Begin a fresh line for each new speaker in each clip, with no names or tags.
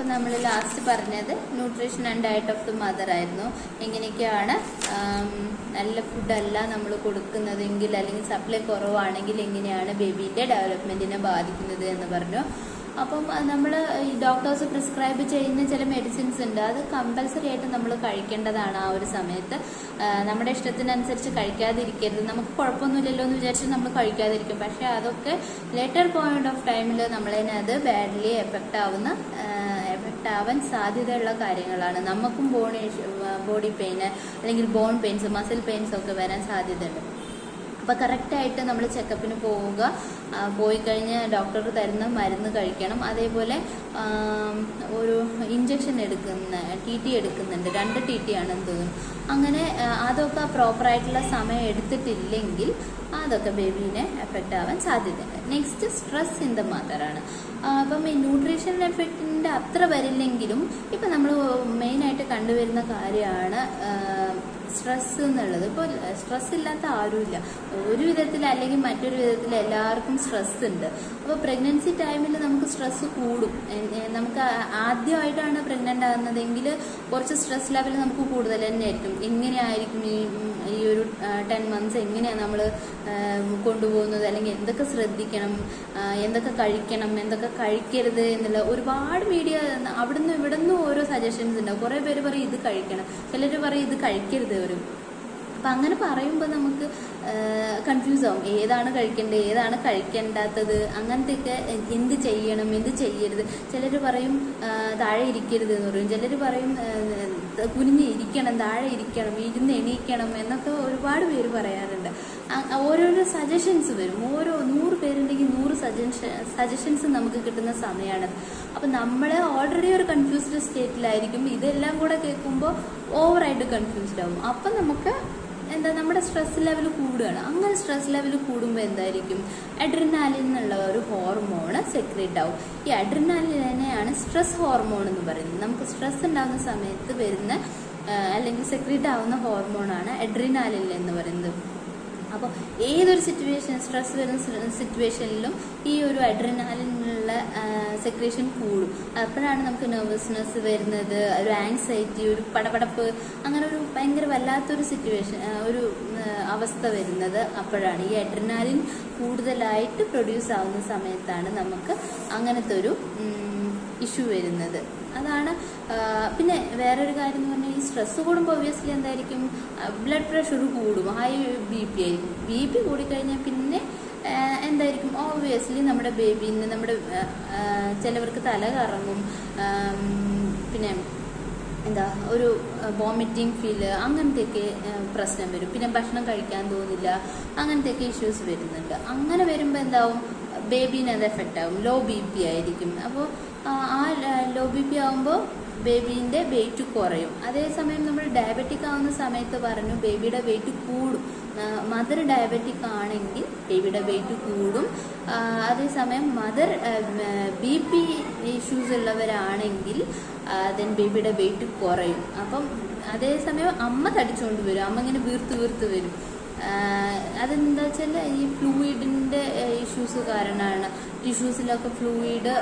അപ്പം നമ്മൾ ലാസ്റ്റ് പറഞ്ഞത് nutrition and diet of the mother ആയിരുന്നു എങ്ങനെയൊക്കെയാണ് ആം, നല്ല ഫുഡല്ല നമ്മൾ കൊടുക്കുന്നതെങ്കിൽ അല്ലെങ്കിൽ സപ്ലൈ കുറവാണെങ്കിൽ എങ്ങനെയാണ് ബേബീൻ്റെ ഡെവലപ്മെൻറ്റിനെ ബാധിക്കുന്നത് എന്ന് പറഞ്ഞു അപ്പം നമ്മൾ ഈ ഡോക്ടേഴ്സ് പ്രിസ്ക്രൈബ് ചെയ്യുന്ന ചില മെഡിസിൻസ് ഉണ്ട് അത് കമ്പൽസറി ആയിട്ട് നമ്മൾ കഴിക്കേണ്ടതാണ് ആ ഒരു സമയത്ത് ആ, നമ്മുടെ ഇഷ്ടത്തിനനുസരിച്ച് കഴിക്കാതിരിക്കരുത് നമുക്ക് കുഴപ്പമൊന്നുമില്ലല്ലോ എന്ന് വിചാരിച്ച് നമ്മൾ കഴിക്കാതിരിക്കും പക്ഷെ അതൊക്കെ ലേറ്റർ പോയിന്റ് ഓഫ് ടൈമിൽ നമ്മളതിനെ അത് ബാഡ്ലി എഫക്റ്റ് ആവുന്ന എഫക്റ്റ് ആവാൻ സാധ്യതയുള്ള കാര്യങ്ങളാണ് നമുക്കും ബോൺ ബോഡി പെയിന് അല്ലെങ്കിൽ ബോൺ പെയിൻസ് മസിൽ പെയിൻസ് ഒക്കെ വരാൻ സാധ്യതയുണ്ട് അപ്പോൾ കറക്റ്റായിട്ട് നമ്മൾ ചെക്കപ്പിന് പോവുക ആ, പോയി കഴിഞ്ഞ് ഡോക്ടർ തരുന്ന മരുന്ന് കഴിക്കണം അതേപോലെ ആം, ഒരു ഇഞ്ചക്ഷൻ എടുക്കുന്ന ടി ടി എടുക്കുന്നുണ്ട് രണ്ട് ടി ടി ആണെന്ന് തോന്നുന്നു അങ്ങനെ ആ, അതൊക്കെ പ്രോപ്പറായിട്ടുള്ള സമയം എടുത്തിട്ടില്ലെങ്കിൽ അതൊക്കെ ബേബീനെ എഫക്റ്റ് ആവാൻ സാധ്യതയുണ്ട് നെക്സ്റ്റ് സ്ട്രെസ് ഇൻ ദ മദറാണ് അപ്പം ഈ ന്യൂട്രീഷൻ എഫക്റ്റിൻ്റെ അത്ര വരില്ലെങ്കിലും ഇപ്പം നമ്മൾ മെയിനായിട്ട് കണ്ടുവരുന്ന കാര്യമാണ് സ്ട്രെസ് എന്നുള്ളത് ഇപ്പോൾ സ്ട്രെസ് ഇല്ലാത്ത ആരുമില്ല ഒരു വിധത്തിൽ അല്ലെങ്കിൽ മറ്റൊരു വിധത്തിൽ എല്ലാവർക്കും സ്ട്രെസ് ഉണ്ട് അപ്പോൾ പ്രഗ്നൻസി ടൈമിൽ നമുക്ക് സ്ട്രെസ് കൂടും എ- എ- നമുക്ക് ആ- ആദ്യമായിട്ടാണ് പ്രഗ്നൻ്റ് ആകുന്നതെങ്കിൽ കുറച്ച് സ്ട്രെസ് ലെവൽ നമുക്ക് കൂടുതൽ തന്നെ ആയിരിക്കും എങ്ങനെയായിരിക്കും ഈ ഉം, ഈ ഒരു ടെൻ മന്ത്സ് എങ്ങനെയാണ് നമ്മൾ കൊണ്ടുപോകുന്നത് അല്ലെങ്കിൽ എന്തൊക്കെ ശ്രദ്ധിക്കണം ആ, എന്തൊക്കെ കഴിക്കണം എന്തൊക്കെ കഴിക്കരുത് എന്നുള്ള ഒരുപാട് മീഡിയ അവിടുന്ന് ഇവിടുന്ന് ഓരോ സജഷൻസ് ഉണ്ടാവും കുറേ പേര് പറയും ഇത് കഴിക്കണം ചിലർ പറയും ഇത് കഴിക്കരുത് ഒരു അപ്പം അങ്ങനെ പറയുമ്പോൾ നമുക്ക് കൺഫ്യൂസ് ആവും ഏതാണ് കഴിക്കേണ്ടത് ഏതാണ് കഴിക്കേണ്ടാത്തത് അങ്ങനത്തെയൊക്കെ എന്ത് ചെയ്യണം എന്ത് ചെയ്യരുത് ചിലർ പറയും ആ, താഴെ ഇരിക്കരുത് എന്ന് പറയും ചിലർ പറയും ആ, കുനിഞ്ഞ് ഇരിക്കണം താഴെ ഇരിക്കണം ഇരുന്ന് എണീക്കണം എന്നൊക്കെ ഒരുപാട് പേര് പറയാറുണ്ട് ആ- ഓരോരോ സജഷൻസ് വരും ഓരോ നൂറ് പേരുണ്ടെങ്കിൽ നൂറ് സജഷൻ സജഷൻസ് നമുക്ക് കിട്ടുന്ന സമയമാണ് അപ്പം നമ്മൾ ഓൾറെഡി ഒരു കൺഫ്യൂസ്ഡ് സ്റ്റേറ്റിലായിരിക്കും ഇതെല്ലാം കൂടെ കേൾക്കുമ്പോൾ ഓവറായിട്ട് കൺഫ്യൂസ്ഡ് ആവും അപ്പം നമുക്ക് എന്താ നമ്മുടെ സ്ട്രെസ് ലെവൽ കൂടുകയാണ് അങ്ങനെ സ്ട്രെസ് ലെവൽ കൂടുമ്പോൾ എന്തായിരിക്കും അഡ്രിനാലിൻ എന്നുള്ള ഒരു ഹോർമോൺ സെക്രേറ്റ് ആവും ഈ അഡ്രിനാലിനെയാണ് സ്ട്രെസ് ഹോർമോൺ എന്ന് പറയുന്നത് നമുക്ക് സ്ട്രെസ് ഉണ്ടാകുന്ന സമയത്ത് വരുന്ന ആ, അല്ലെങ്കിൽ സെക്രേറ്റ് ആവുന്ന ഹോർമോണാണ് അഡ്രിനാലിൻ എന്ന് പറയുന്നത് അപ്പോൾ ഏതൊരു സിറ്റുവേഷൻ സ്ട്രെസ് വരുന്ന സിറ്റുവേഷനിലും ഈ ഒരു അഡ്രിനാലിനുള്ള സെക്രേഷൻ കൂടും അപ്പോഴാണ് നമുക്ക് നെർവസ്നെസ് വരുന്നത് ഒരു ആങ്സൈറ്റി ഒരു പടപടപ്പ് അങ്ങനെ ഒരു ഭയങ്കര വല്ലാത്തൊരു സിറ്റുവേഷൻ ഒരു ആ, അവസ്ഥ വരുന്നത് അപ്പോഴാണ് ഈ അഡ്രിനാലിൻ കൂടുതലായിട്ട് പ്രൊഡ്യൂസ് ആവുന്ന സമയത്താണ് നമുക്ക് അങ്ങനത്തെ ഒരു ഇഷ്യൂ വരുന്നത് അതാണ് ആ, പിന്നെ വേറൊരു കാര്യം എന്ന് പറഞ്ഞാൽ ഈ സ്ട്രെസ് കൂടുമ്പോൾ ഒബ്വിയസ്ലി എന്തായിരിക്കും ബ്ലഡ് പ്രഷർ കൂടും ഹൈ ബി പി ആയിരിക്കും ബി പി കൂടിക്കഴിഞ്ഞാൽ പിന്നെ ആ, എന്തായിരിക്കും ഓബ്വിയസ്ലി നമ്മുടെ ബേബീന് നമ്മുടെ ആ, ആ, ചിലവർക്ക് തല കറങ്ങും ആം, പിന്നെ എന്താ ഒരു വോമിറ്റിംഗ് ഫീല് അങ്ങനത്തെയൊക്കെ ആ, പ്രശ്നം വരും പിന്നെ ഭക്ഷണം കഴിക്കാൻ തോന്നില്ല അങ്ങനത്തെയൊക്കെ ഇഷ്യൂസ് വരുന്നുണ്ട് അങ്ങനെ വരുമ്പോൾ എന്താവും ബേബീനെ അത് എഫക്റ്റ് ആവും ലോ ബി പി ആയിരിക്കും അപ്പോൾ ആ ലോ ബി പി ആകുമ്പോൾ ബേബീൻ്റെ വെയിറ്റ് കുറയും അതേസമയം നമ്മൾ ഡയബറ്റിക് ആവുന്ന സമയത്ത് പറഞ്ഞു ബേബിയുടെ വെയിറ്റ് കൂടും മദർ ഡയബറ്റിക് ആണെങ്കിൽ ബേബിയുടെ വെയിറ്റ് കൂടും ആ, അതേസമയം മദർ ബി പി ഇഷ്യൂസ് ഉള്ളവരാണെങ്കിൽ ദെൻ ബേബിയുടെ വെയിറ്റ് കുറയും അപ്പം അതേസമയം അമ്മ തടിച്ചുകൊണ്ട് വരും അമ്മ ഇങ്ങനെ വീർത്ത് വീർത്ത് വരും ആഹ് അതെന്താ വെച്ചാൽ ഈ ഫ്ലൂയിഡിൻ്റെ ഇഷ്യൂസ് കാരണമാണ് ടിഷ്യൂസിലൊക്കെ ഫ്ലൂയിഡ്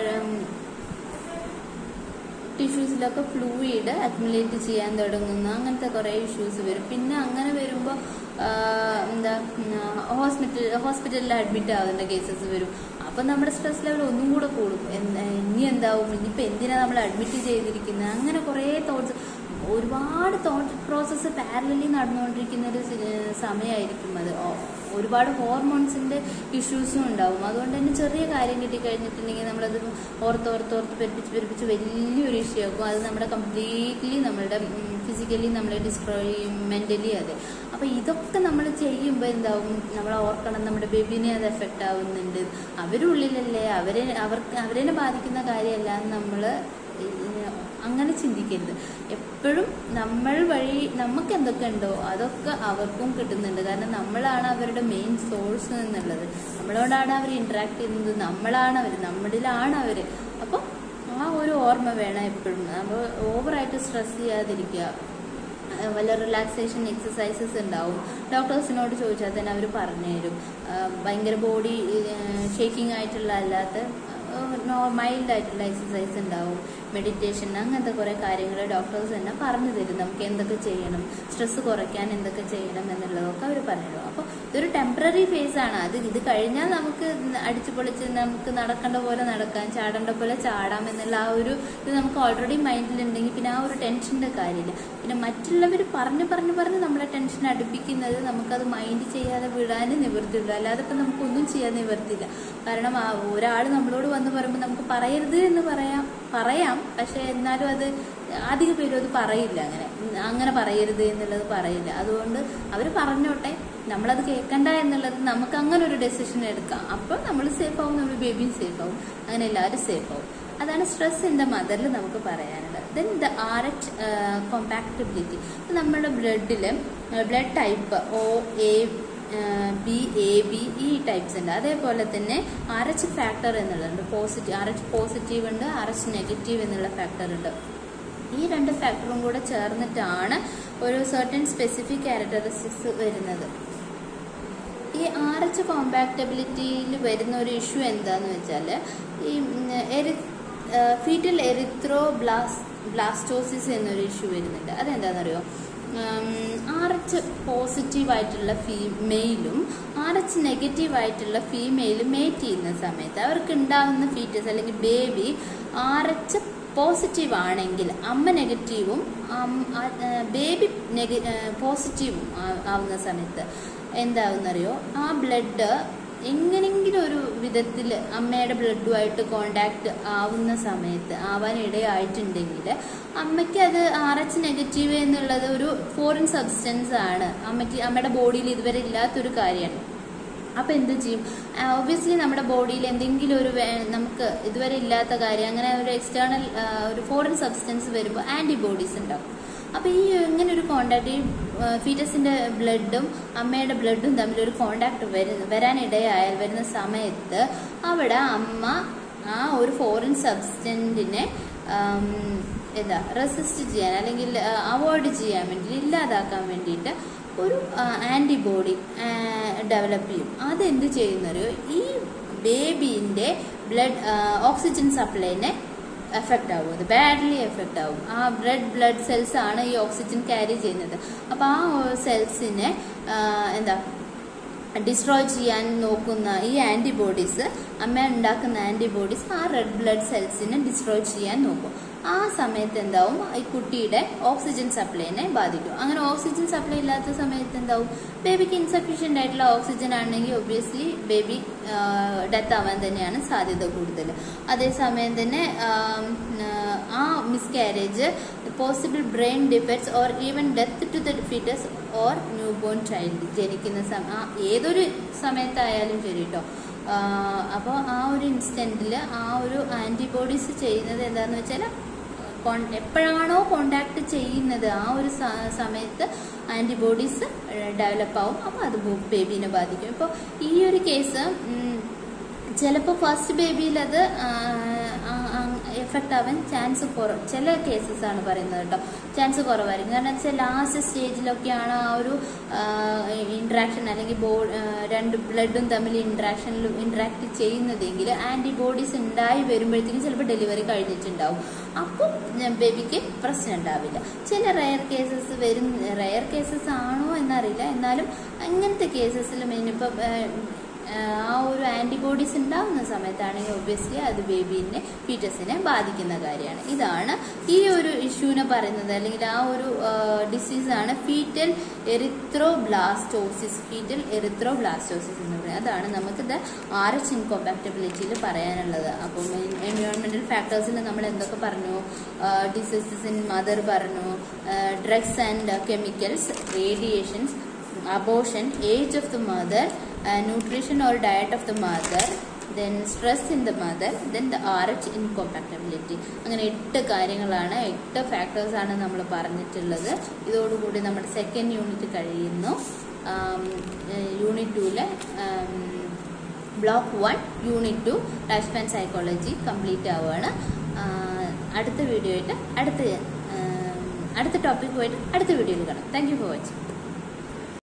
ടിഷ്യൂസിലൊക്കെ ഫ്ലൂയിഡ് അക്യുമുലേറ്റ് ചെയ്യാൻ തുടങ്ങുന്നു അങ്ങനത്തെ കുറേ ഇഷ്യൂസ് വരും പിന്നെ അങ്ങനെ വരുമ്പോൾ എന്താ ഹോസ്പിറ്റൽ ഹോസ്പിറ്റലിൽ അഡ്മിറ്റ് ആവുന്ന കേസസ് വരും അപ്പം നമ്മുടെ സ്ട്രെസ് ലെവൽ ഒന്നും കൂടെ കൂടും എന്ത് ഇനി എന്താവും ഇനിയിപ്പോൾ എന്തിനാണ് നമ്മൾ അഡ്മിറ്റ് ചെയ്തിരിക്കുന്നത് അങ്ങനെ കുറേ തോട്ട്സ് ഒരുപാട് തോട്ട് പ്രോസസ്സ് പാരലലി നടന്നുകൊണ്ടിരിക്കുന്ന ഒരു സി- സമയമായിരിക്കും അത് ഓ- ഒരുപാട് ഹോർമോൺസിന്റെ ഇഷ്യൂസും ഉണ്ടാവും അതുകൊണ്ട് തന്നെ ചെറിയ കാര്യം കിട്ടിക്കഴിഞ്ഞിട്ടുണ്ടെങ്കിൽ നമ്മളത് ഓർത്ത് ഓർത്ത് ഓർത്ത് പെരുപ്പിച്ച് പെരുപ്പിച്ച് വലിയൊരു ഇഷ്യൂ ആക്കും അത് നമ്മുടെ കംപ്ലീറ്റ്ലി നമ്മളുടെ ഫിസിക്കലി നമ്മളെ ഡിസ്ട്രോയ് ചെയ്യും മെന്റലി അതെ അപ്പൊ ഇതൊക്കെ നമ്മൾ ചെയ്യുമ്പോൾ എന്താവും നമ്മൾ ഓർക്കണം നമ്മുടെ ബേബിനെ അത് എഫക്റ്റ് ആവുന്നുണ്ട് അവരുള്ളിലല്ലേ അവരെ അവർക്ക് അവരെ ബാധിക്കുന്ന കാര്യമല്ല നമ്മൾ അങ്ങനെ ചിന്തിക്കരുത് എപ്പോഴും നമ്മൾ വഴി നമുക്ക് എന്തൊക്കെ ഉണ്ടോ അതൊക്കെ അവർക്കും കിട്ടുന്നുണ്ട് കാരണം നമ്മളാണ് അവരുടെ മെയിൻ സോഴ്സ് എന്നുള്ളത് നമ്മളോടാണ് അവർ ഇന്ററാക്ട് ചെയ്യുന്നത് നമ്മളാണ് അവർ നമ്മളിലാണ് അവർ അപ്പോൾ ആ ഒരു ഓർമ്മ വേണം എപ്പോഴും നമ്മൾ ഓവറായിട്ട് സ്ട്രെസ് ചെയ്യാതിരിക്കുക ആ, വല്ല റിലാക്സേഷൻ എക്സസൈസസ് ഉണ്ടാവും ഡോക്ടേഴ്സിനോട് ചോദിച്ചാൽ തന്നെ അവർ പറഞ്ഞു തരും ആ, ഭയങ്കര ബോഡി ഷേക്കിംഗ് ആയിട്ടുള്ള അല്ലാത്ത മൈൽഡ് ആയിട്ടുള്ള എക്സസൈസ് ഉണ്ടാവും മെഡിറ്റേഷൻ അങ്ങനത്തെ കുറേ കാര്യങ്ങൾ ഡോക്ടേഴ്സ് തന്നെ പറഞ്ഞു തരും നമുക്ക് എന്തൊക്കെ ചെയ്യണം സ്ട്രെസ് കുറയ്ക്കാൻ എന്തൊക്കെ ചെയ്യണം എന്നുള്ളതൊക്കെ അവർ പറഞ്ഞു അപ്പോൾ ഇതൊരു ടെമ്പററി ഫേസ് ആണ് അത് ഇത് കഴിഞ്ഞാൽ നമുക്ക് അടിച്ചു പൊളിച്ച് നമുക്ക് നടക്കേണ്ട പോലെ നടക്കാം ചാടേണ്ട പോലെ ചാടാം എന്നുള്ള ആ ഒരു ഇത് നമുക്ക് ഓൾറെഡി മൈൻഡിലുണ്ടെങ്കിൽ പിന്നെ ആ ഒരു ടെൻഷൻ്റെ കാര്യമില്ല പിന്നെ മറ്റുള്ളവർ പറഞ്ഞു പറഞ്ഞു പറഞ്ഞ് നമ്മളെ ടെൻഷൻ അടുപ്പിക്കുന്നത് നമുക്കത് മൈൻഡ് ചെയ്യാതെ വിടാനേ നിവൃത്തിയുള്ളൂ അല്ലാതെ ഇപ്പം നമുക്കൊന്നും ചെയ്യാൻ നിവൃത്തിയില്ല കാരണം ആ ഒരാൾ നമ്മളോട് വന്ന് പറയുമ്പോൾ നമുക്ക് പറയരുത് എന്ന് പറയാം പറയാം പക്ഷെ എന്നാലും അത് അധിക പേരും അത് പറയില്ല അങ്ങനെ അങ്ങനെ പറയരുത് എന്നുള്ളത് പറയില്ല അതുകൊണ്ട് അവർ പറഞ്ഞോട്ടെ നമ്മളത് കേൾക്കണ്ട എന്നുള്ളത് നമുക്ക് അങ്ങനെ ഒരു ഡെസിഷൻ എടുക്കാം അപ്പോൾ നമ്മൾ സേഫ് ആവും നമ്മുടെ ബേബിയും സേഫ് ആവും അങ്ങനെ എല്ലാവരും സേഫ് ആവും അതാണ് സ്ട്രെസ് ഇൻ ദ മദറിൽ നമുക്ക് പറയാനുള്ളത് then the R H compatibility നമ്മുടെ ബ്ലഡിൽ blood type O A B A B ഈ ടൈപ്സ് ഉണ്ട് അതേപോലെ തന്നെ ആർ എച്ച് ഫാക്ടർ എന്നുള്ളതുണ്ട് പോസിറ്റീവ് ആർ എച്ച് പോസിറ്റീവ് ഉണ്ട് ആർ എച്ച് നെഗറ്റീവ് എന്നുള്ള ഫാക്ടർ ഉണ്ട് ഈ രണ്ട് ഫാക്ടറും കൂടെ ചേർന്നിട്ടാണ് ഒരു സർട്ടൻ സ്പെസിഫിക് ക്യാരക്ടറിസ്റ്റിക്സ് വരുന്നത് ഈ ആർ എച്ച് കോമ്പാക്റ്റബിലിറ്റിയിൽ വരുന്ന ഒരു ഇഷ്യൂ എന്താന്ന് വെച്ചാൽ ഈ എരി ഫീറ്റൽ എറിത്രോ ബ്ലാസ് ബ്ലാസ്റ്റോസിസ് എന്നൊരു ഇഷ്യൂ വരുന്നുണ്ട് അതെന്താണെന്നറിയോ ആർ എച്ച് പോസിറ്റീവ് ആയിട്ടുള്ള ഫീമെയിലും ആർ എച്ച് നെഗറ്റീവ് ആയിട്ടുള്ള ഫീമെയിലും മേറ്റ് ചെയ്യുന്ന സമയത്ത് അവർക്ക് ഉണ്ടാകുന്ന ഫീറ്റസ് അല്ലെങ്കിൽ ബേബി ആർ എച്ച് പോസിറ്റീവ് ആണെങ്കിൽ അമ്മ നെഗറ്റീവും ബേബി നെഗ പോസിറ്റീവും ആവുന്ന സമയത്ത് എന്താവുന്നറിയോ ആ ബ്ലഡ് എങ്ങനെങ്കിലും ഒരു വിധത്തിൽ അമ്മയുടെ ബ്ലഡുമായിട്ട് കോണ്ടാക്ട് ആവുന്ന സമയത്ത് ആവാൻ ഇടയായിട്ടുണ്ടെങ്കിൽ അമ്മയ്ക്ക് അത് ആർ എച്ച് നെഗറ്റീവ് എന്നുള്ളത് ഒരു ഫോറിൻ സബ്സ്റ്റൻസ് ആണ് അമ്മയ്ക്ക് അമ്മയുടെ ബോഡിയിൽ ഇതുവരെ ഇല്ലാത്തൊരു കാര്യമാണ് അപ്പോൾ എന്ത് ചെയ്യും ഒബ്വിയസ്ലി നമ്മുടെ ബോഡിയിൽ എന്തെങ്കിലും ഒരു നമുക്ക് ഇതുവരെ ഇല്ലാത്ത കാര്യം അങ്ങനെ ഒരു എക്സ്റ്റേണൽ ഒരു ഫോറിൻ സബ്സ്റ്റൻസ് വരുമ്പോൾ ആൻറ്റിബോഡീസ് ഉണ്ടാവും അപ്പോൾ ഈ ഇങ്ങനെ ഒരു കോണ്ടാക്ട് ഈ ഫീറ്റസിന്റെ ബ്ലഡും അമ്മയുടെ ബ്ലഡും തമ്മിൽ ഒരു കോണ്ടാക്ട് വരാനിടയായാൽ വരുന്ന സമയത്ത് അവിടെ അമ്മ ആ ഒരു ഫോറിൻ സബ്സ്റ്റൻറ്റിനെ എന്താ റെസിസ്റ്റ് ചെയ്യാൻ അല്ലെങ്കിൽ അവോയ്ഡ് ചെയ്യാൻ വേണ്ടി ഇല്ലാതാക്കാൻ വേണ്ടിയിട്ട് ഒരു ആൻറ്റിബോഡി ഡെവലപ്പ് ചെയ്യും അതെന്ത് ചെയ്യുന്നറിയോ ഈ ബേബീൻ്റെ ബ്ലഡ് ഓക്സിജൻ സപ്ലൈനെ എഫക്റ്റ് ആവും അത് ബാഡ്ലി എഫക്റ്റ് ആവും ആ ബ്ലഡ് ബ്ലഡ് സെൽസ് ആണ് ഈ ഓക്സിജൻ ക്യാരി ചെയ്യുന്നത് അപ്പോൾ ആ സെൽസിനെ എന്താ ഡിസ്ട്രോയ് ചെയ്യാൻ നോക്കുന്ന ഈ ആൻറ്റിബോഡീസ് അമ്മ ഉണ്ടാക്കുന്ന ആൻറ്റിബോഡീസ് ആ റെഡ് ബ്ലഡ് സെൽസിനെ ഡിസ്ട്രോയ് ചെയ്യാൻ നോക്കും ആ സമയത്ത് എന്താവും ഈ കുട്ടിയുടെ ഓക്സിജൻ സപ്ലൈനെ ബാധിക്കും അങ്ങനെ ഓക്സിജൻ സപ്ലൈ ഇല്ലാത്ത സമയത്ത് എന്താവും ബേബിക്ക് ഇൻസഫീഷ്യൻ്റ് ആയിട്ടുള്ള ഓക്സിജൻ ആണെങ്കിൽ ഒബ്വിയസ്ലി ബേബി ഡെത്ത് ആവാൻ തന്നെയാണ് സാധ്യത കൂടുതൽ അതേസമയം തന്നെ ആ miscarriage possible brain defects or even death to the fetus or newborn child ജനിക്കുന്ന സമയം ഏതൊരു സമയത്തായാലും ശരി കേട്ടോ അപ്പോൾ ആ ഒരു ഇൻസ്റ്റൻറ്റിൽ ആ ഒരു ആൻറ്റിബോഡീസ് ചെയ്യുന്നത് എന്താണെന്ന് വെച്ചാൽ എപ്പോഴാണോ കോണ്ടാക്ട് ചെയ്യുന്നത് ആ ഒരു സമയത്ത് ആൻറ്റിബോഡീസ് ഡെവലപ്പ് ആവും അപ്പോൾ അത് ബേബീനെ ബാധിക്കും ഇപ്പോൾ ഈ ഒരു കേസ് ചിലപ്പോൾ ഫസ്റ്റ് ബേബിയിൽ അത് എഫക്റ്റ് ആവാൻ ചാൻസ് കുറവ് ചില കേസസ് ആണ് പറയുന്നത് കേട്ടോ ചാൻസ് കുറവായിരിക്കും കാരണം വെച്ചാൽ ലാസ്റ്റ് സ്റ്റേജിലൊക്കെയാണ് ആ ഒരു ഇൻട്രാക്ഷൻ അല്ലെങ്കിൽ ബോ രണ്ട് ബ്ലഡും തമ്മിൽ ഇൻട്രാക്ഷനിൽ ഇൻട്രാക്ട് ചെയ്യുന്നതെങ്കിൽ ആൻറ്റിബോഡീസ് ഉണ്ടായി വരുമ്പോഴത്തേക്കും ചിലപ്പോൾ ഡെലിവറി കഴിഞ്ഞിട്ടുണ്ടാവും അപ്പം ബേബിക്ക് പ്രശ്നം ഉണ്ടാവില്ല ചില റയർ കേസസ് വരും റയർ കേസസ് ആണോ എന്നറിയില്ല എന്നാലും അങ്ങനത്തെ കേസസിലും ഇനിയിപ്പോൾ ആ ഒരു ആൻറ്റിബോഡീസ് ഉണ്ടാകുന്ന സമയത്താണെങ്കിൽ ഒബ്വിയസ്ലി അത് ബേബീനെ ഫീറ്റസിനെ ബാധിക്കുന്ന കാര്യമാണ് ഇതാണ് ഈ ഒരു ഇഷ്യൂവിനെ പറയുന്നത് അല്ലെങ്കിൽ ആ ഒരു ഡിസീസാണ് fetal erythroblastosis fetal erythroblastosis എന്ന് പറയുന്നത് അതാണ് നമുക്കിത് ആർ എച്ച് ഇൻകോമ്പാക്റ്റബിലിറ്റിയിൽ പറയാനുള്ളത് അപ്പം എൻവയോൺമെന്റൽ ഫാക്ടേഴ്സിൽ നമ്മൾ എന്തൊക്കെ പറഞ്ഞു ഡിസീസസ് ഇൻ മദർ പറഞ്ഞു drugs and chemicals radiations abortion age of the mother nutrition or diet of the mother then stress in the mother then the R H incompatibility അങ്ങനെ എട്ട് കാര്യങ്ങളാണ് എട്ട് ഫാക്ടേഴ്സാണ് നമ്മൾ പറഞ്ഞിട്ടുള്ളത് ഇതോടുകൂടി നമ്മുടെ സെക്കൻഡ് യൂണിറ്റ് കഴിയുന്നു യൂണിറ്റ് ടൂവിലെ block one unit two life span psychology complete ആവുകയാണ് അടുത്ത വീഡിയോ ആയിട്ട് അടുത്ത അടുത്ത ടോപ്പിക്കുമായിട്ട് അടുത്ത വീഡിയോയിൽ കാണാം താങ്ക് യു ഫോർ വാച്ചിങ്